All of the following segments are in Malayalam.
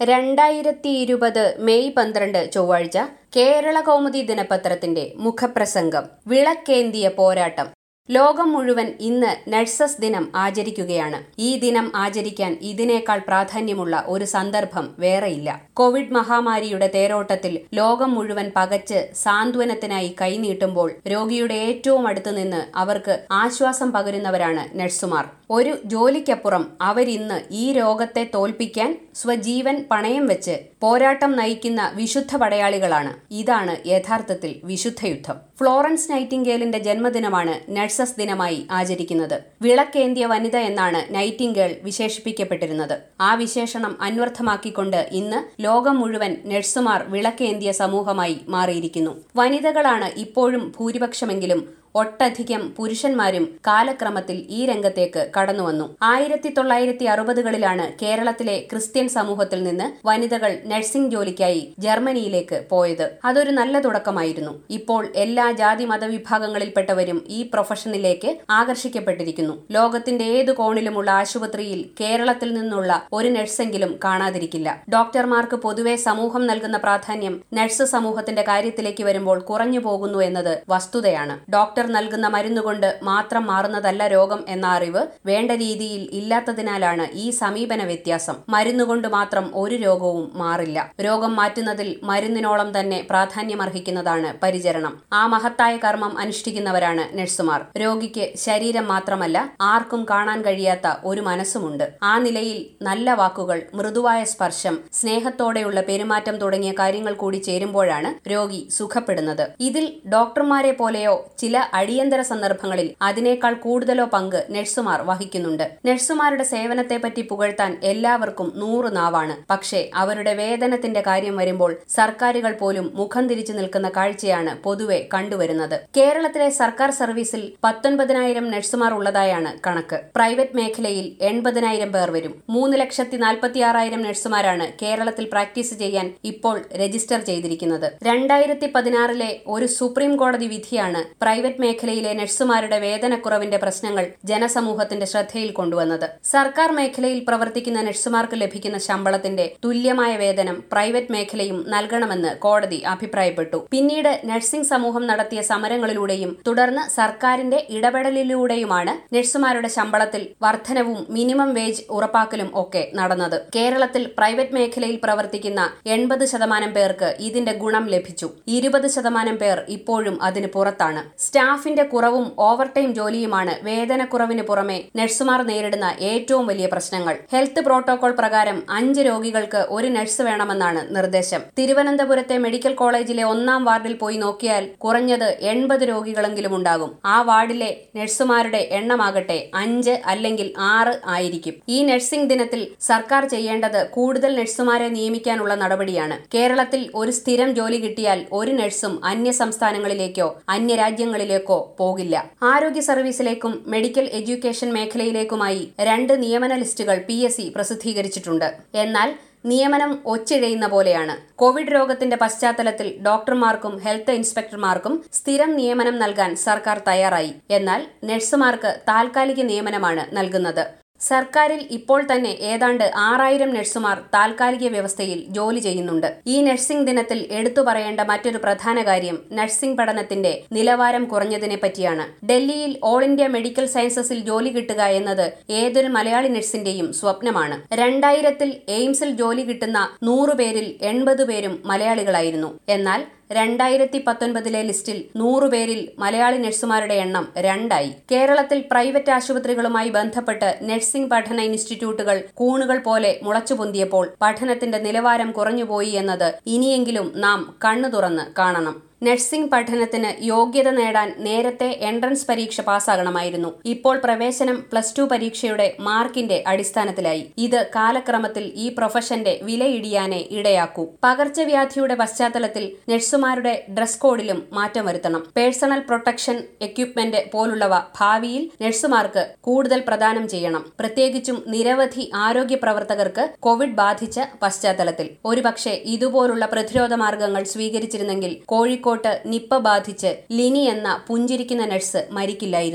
രണ്ടായിരത്തി ഇരുപത് മെയ് പന്ത്രണ്ട് ചൊവ്വാഴ്ച കേരള കൗമുദി ദിനപത്രത്തിന്റെ മുഖപ്രസംഗം വിളക്കേന്തിയ പോരാട്ടം ലോകം മുഴുവൻ ഇന്ന് നഴ്സസ് ദിനം ആചരിക്കുകയാണ് ഈ ദിനം ആചരിക്കാൻ ഇതിനേക്കാൾ പ്രാധാന്യമുള്ള ഒരു സന്ദർഭം വേറെയില്ല കോവിഡ് മഹാമാരിയുടെ തേരോട്ടത്തിൽ ലോകം മുഴുവൻ പകച്ച് സാന്ത്വനത്തിനായി കൈനീട്ടുമ്പോൾ രോഗിയുടെ ഏറ്റവും അടുത്തു നിന്ന് അവർക്ക് ആശ്വാസം പകരുന്നവരാണ് നഴ്സുമാർ ഒരു ജോലിക്കപ്പുറം അവരിന്ന് ഈ രോഗത്തെ തോൽപ്പിക്കാൻ സ്വജീവൻ പണയം വെച്ച് പോരാട്ടം നയിക്കുന്ന വിശുദ്ധ പടയാളികളാണ് ഇതാണ് യഥാർത്ഥത്തിൽ വിശുദ്ധയുദ്ധം ഫ്ലോറൻസ് നൈറ്റിംഗേലിന്റെ ജന്മദിനമാണ് നഴ്സസ് ദിനമായി ആചരിക്കുന്നത് വിളക്കേന്തിയ വനിത എന്നാണ് നൈറ്റിംഗേൾ വിശേഷിപ്പിക്കപ്പെട്ടിരുന്നത് ആ വിശേഷണം അന്വർത്ഥമാക്കിക്കൊണ്ട് ഇന്ന് ലോകം മുഴുവൻ നഴ്സുമാർ വിളക്കേന്തിയ സമൂഹമായി മാറിയിരിക്കുന്നു വനിതകളാണ് ഇപ്പോഴും ഭൂരിപക്ഷമെങ്കിലും ഒട്ടധികം പുരുഷന്മാരും കാലക്രമത്തിൽ ഈ രംഗത്തേക്ക് കടന്നുവന്നു ആയിരത്തി തൊള്ളായിരത്തി അറുപതുകളിലാണ് കേരളത്തിലെ ക്രിസ്ത്യൻ സമൂഹത്തിൽ നിന്ന് വനിതകൾ നഴ്സിംഗ് ജോലിക്കായി ജർമ്മനിയിലേക്ക് പോയത് അതൊരു നല്ല തുടക്കമായിരുന്നു ഇപ്പോൾ എല്ലാ ജാതി മതവിഭാഗങ്ങളിൽപ്പെട്ടവരും ഈ പ്രൊഫഷനിലേക്ക് ആകർഷിക്കപ്പെട്ടിരിക്കുന്നു ലോകത്തിന്റെ ഏതു കോണിലുമുള്ള ആശുപത്രിയിൽ കേരളത്തിൽ നിന്നുള്ള ഒരു നഴ്സെങ്കിലും കാണാതിരിക്കില്ല ഡോക്ടർമാർക്ക് പൊതുവെ സമൂഹം നൽകുന്ന പ്രാധാന്യം നഴ്സ് സമൂഹത്തിന്റെ കാര്യത്തിലേക്ക് വരുമ്പോൾ കുറഞ്ഞു പോകുന്നു എന്നത് വസ്തുതയാണ് ഡോക്ടർ നൽകുന്ന മരുന്നുകൊണ്ട് മാത്രം മാറുന്നതല്ല രോഗം എന്ന അറിവ് വേണ്ട രീതിയിൽ ഇല്ലാത്തതിനാലാണ് ഈ സമീപന വ്യത്യാസം മരുന്നുകൊണ്ട് മാത്രം ഒരു രോഗവും മാറില്ല രോഗം മാറ്റുന്നതിൽ മരുന്നിനോളം തന്നെ പ്രാധാന്യമർഹിക്കുന്നതാണ് പരിചരണം ആ മഹത്തായ കർമ്മം അനുഷ്ഠിക്കുന്നവരാണ് നഴ്സുമാർ രോഗിക്ക് ശരീരം മാത്രമല്ല ആർക്കും കാണാൻ കഴിയാത്ത ഒരു മനസ്സുമുണ്ട് ആ നിലയിൽ നല്ല വാക്കുകൾ മൃദുവായ സ്പർശം സ്നേഹത്തോടെയുള്ള പെരുമാറ്റം തുടങ്ങിയ കാര്യങ്ങൾ കൂടി ചേരുമ്പോഴാണ് രോഗി സുഖപ്പെടുന്നത് ഇതിൽ ഡോക്ടർമാരെ പോലെയോ ചില അടിയന്തര സന്ദർഭങ്ങളിൽ അതിനേക്കാൾ കൂടുതലോ പങ്ക് നഴ്സുമാർ വഹിക്കുന്നുണ്ട് നഴ്സുമാരുടെ സേവനത്തെപ്പറ്റി പുകഴ്ത്താൻ എല്ലാവർക്കും നൂറ് നാവാണ് പക്ഷേ അവരുടെ വേതനത്തിന്റെ കാര്യം വരുമ്പോൾ സർക്കാരുകൾ പോലും മുഖം തിരിച്ചു നിൽക്കുന്ന കാഴ്ചയാണ് പൊതുവെ കണ്ടുവരുന്നത് കേരളത്തിലെ സർക്കാർ സർവീസിൽ പത്തൊൻപതിനായിരം നഴ്സുമാർ ഉള്ളതായാണ് കണക്ക് പ്രൈവറ്റ് മേഖലയിൽ എൺപതിനായിരം പേർ വരും മൂന്ന് ലക്ഷത്തി നാൽപ്പത്തിയാറായിരം നഴ്സുമാരാണ് കേരളത്തിൽ പ്രാക്ടീസ് ചെയ്യാൻ ഇപ്പോൾ രജിസ്റ്റർ ചെയ്തിരിക്കുന്നത് രണ്ടായിരത്തി പതിനാറിലെ ഒരു സുപ്രീം കോടതി വിധിയാണ് പ്രൈവറ്റ് മേഖലയിലെ നഴ്സുമാരുടെ വേതനക്കുറവിന്റെ പ്രശ്നങ്ങൾ ജനസമൂഹത്തിന്റെ ശ്രദ്ധയിൽ കൊണ്ടുവന്നത് സർക്കാർ മേഖലയിൽ പ്രവർത്തിക്കുന്ന നഴ്സുമാർക്ക് ലഭിക്കുന്ന ശമ്പളത്തിന്റെ തുല്യമായ വേതനം പ്രൈവറ്റ് മേഖലയും നൽകണമെന്ന് കോടതി അഭിപ്രായപ്പെട്ടു പിന്നീട് നഴ്സിംഗ് സമൂഹം നടത്തിയ സമരങ്ങളിലൂടെയും തുടർന്ന് സർക്കാരിന്റെ ഇടപെടലിലൂടെയുമാണ് നഴ്സുമാരുടെ ശമ്പളത്തിൽ വർധനവും മിനിമം വേജ് ഉറപ്പാക്കലും ഒക്കെ നടന്നത് കേരളത്തിൽ പ്രൈവറ്റ് മേഖലയിൽ പ്രവർത്തിക്കുന്ന എൺപത് ശതമാനം പേർക്ക് ഇതിന്റെ ഗുണം ലഭിച്ചു ഇരുപത് ശതമാനം പേർ ഇപ്പോഴും അതിന് പുറത്താണ് സ്റ്റാഫിന്റെ കുറവും ഓവർ ടൈം ജോലിയുമാണ് വേതനക്കുറവിന് പുറമെ നഴ്സുമാർ നേരിടുന്ന ഏറ്റവും വലിയ പ്രശ്നങ്ങൾ ഹെൽത്ത് പ്രോട്ടോകോൾ പ്രകാരം അഞ്ച് രോഗികൾക്ക് ഒരു നഴ്സ് വേണമെന്നാണ് നിർദ്ദേശം തിരുവനന്തപുരത്തെ മെഡിക്കൽ കോളേജിലെ ഒന്നാം വാർഡിൽ പോയി നോക്കിയാൽ കുറഞ്ഞത് എൺപത് രോഗികളെങ്കിലും ഉണ്ടാകും ആ വാർഡിലെ നഴ്സുമാരുടെ എണ്ണമാകട്ടെ അഞ്ച് അല്ലെങ്കിൽ ആറ് ആയിരിക്കും ഈ നഴ്സിംഗ് ദിനത്തിൽ സർക്കാർ ചെയ്യേണ്ടത് കൂടുതൽ നഴ്സുമാരെ നിയമിക്കാനുള്ള നടപടിയാണ് കേരളത്തിൽ ഒരു സ്ഥിരം ജോലി കിട്ടിയാൽ ഒരു നഴ്സും അന്യ സംസ്ഥാനങ്ങളിലേക്കോ അന്യരാജ്യങ്ങളിലേക്കോ പോകില്ല ആരോഗ്യ സർവീസിലേക്കും മെഡിക്കൽ എഡ്യൂക്കേഷൻ മേഖലയിലേക്കുമായി രണ്ട് നിയമന ലിസ്റ്റുകൾ പി പ്രസിദ്ധീകരിച്ചിട്ടുണ്ട് എന്നാൽ നിയമനം ഒച്ചിഴയുന്ന പോലെയാണ് കോവിഡ് രോഗത്തിന്റെ പശ്ചാത്തലത്തിൽ ഡോക്ടർമാർക്കും ഹെൽത്ത് ഇൻസ്പെക്ടർമാർക്കും സ്ഥിരം നിയമനം നൽകാൻ സർക്കാർ തയ്യാറായി എന്നാൽ നഴ്സുമാർക്ക് താൽക്കാലിക നിയമനമാണ് നൽകുന്നത് സർക്കാരിൽ ഇപ്പോൾ തന്നെ ഏതാണ്ട് ആറായിരം നഴ്സുമാർ താൽക്കാലിക വ്യവസ്ഥയിൽ ജോലി ചെയ്യുന്നുണ്ട് ഈ നഴ്സിംഗ് ദിനത്തിൽ എടുത്തു പറയേണ്ട മറ്റൊരു പ്രധാന കാര്യം നഴ്സിംഗ് പഠനത്തിന്റെ നിലവാരം കുറഞ്ഞതിനെ പറ്റിയാണ് ഡൽഹിയിൽ ഓൾ ഇന്ത്യ മെഡിക്കൽ സയൻസസിൽ ജോലി കിട്ടുക എന്നത് ഏതൊരു മലയാളി നഴ്സിന്റെയും സ്വപ്നമാണ് രണ്ടായിരത്തിൽ എയിംസിൽ ജോലി കിട്ടുന്ന നൂറ് പേരിൽ എൺപത് പേരും മലയാളികളായിരുന്നു എന്നാൽ രണ്ടായിരത്തി പത്തൊൻപതിലെ ലിസ്റ്റിൽ നൂറുപേരിൽ മലയാളി നഴ്സുമാരുടെ എണ്ണം രണ്ടായി കേരളത്തിൽ പ്രൈവറ്റ് ആശുപത്രികളുമായി ബന്ധപ്പെട്ട് നഴ്സിംഗ് പഠന ഇൻസ്റ്റിറ്റ്യൂട്ടുകൾ കൂണുകൾ പോലെ മുളച്ചുപൊന്തിയപ്പോൾ പഠനത്തിന്റെ നിലവാരം കുറഞ്ഞുപോയി എന്നത് ഇനിയെങ്കിലും നാം കണ്ണു തുറന്ന് കാണണം നഴ്സിംഗ് പഠനത്തിന് യോഗ്യത നേടാൻ നേരത്തെ എൻട്രൻസ് പരീക്ഷ പാസ്സാകണമായിരുന്നു ഇപ്പോൾ പ്രവേശനം പ്ലസ് ടു പരീക്ഷയുടെ മാർക്കിന്റെ അടിസ്ഥാനത്തിലായി ഇത് കാലക്രമത്തിൽ ഈ പ്രൊഫഷന്റെ വിലയിടിയാനേ ഇടയാക്കൂ പകർച്ചവ്യാധിയുടെ പശ്ചാത്തലത്തിൽ നഴ്സുമാരുടെ ഡ്രസ് കോഡിലും മാറ്റം വരുത്തണം പേഴ്സണൽ പ്രൊട്ടക്ഷൻ എക്യുപ്മെന്റ് പോലുള്ളവ ഭാവിയിൽ നഴ്സുമാർക്ക് കൂടുതൽ പ്രദാനം ചെയ്യണം പ്രത്യേകിച്ചും നിരവധി ആരോഗ്യ പ്രവർത്തകർക്ക് കോവിഡ് ബാധിച്ച പശ്ചാത്തലത്തിൽ ഒരുപക്ഷെ ഇതുപോലുള്ള പ്രതിരോധ മാർഗങ്ങൾ സ്വീകരിച്ചിരുന്നെങ്കിൽ കോഴിക്കോട് കോഴിക്കോട്ട് നിപ്പ ബാധിച്ച് ലിനി എന്ന പുഞ്ചിരിക്കുന്ന നഴ്സ് മരിക്കില്ലായിരുന്നു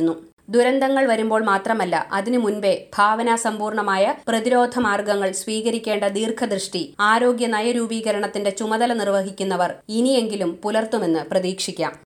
ദുരന്തങ്ങൾ വരുമ്പോൾ മാത്രമല്ല അതിനു മുൻപേ ഭാവനാസമ്പൂർണമായ പ്രതിരോധ മാർഗങ്ങൾ സ്വീകരിക്കേണ്ട ദീർഘദൃഷ്ടി ആരോഗ്യ നയരൂപീകരണത്തിന്റെ ചുമതല നിർവഹിക്കുന്നവർ ഇനിയെങ്കിലും പുലർത്തുമെന്ന് പ്രതീക്ഷിക്കാം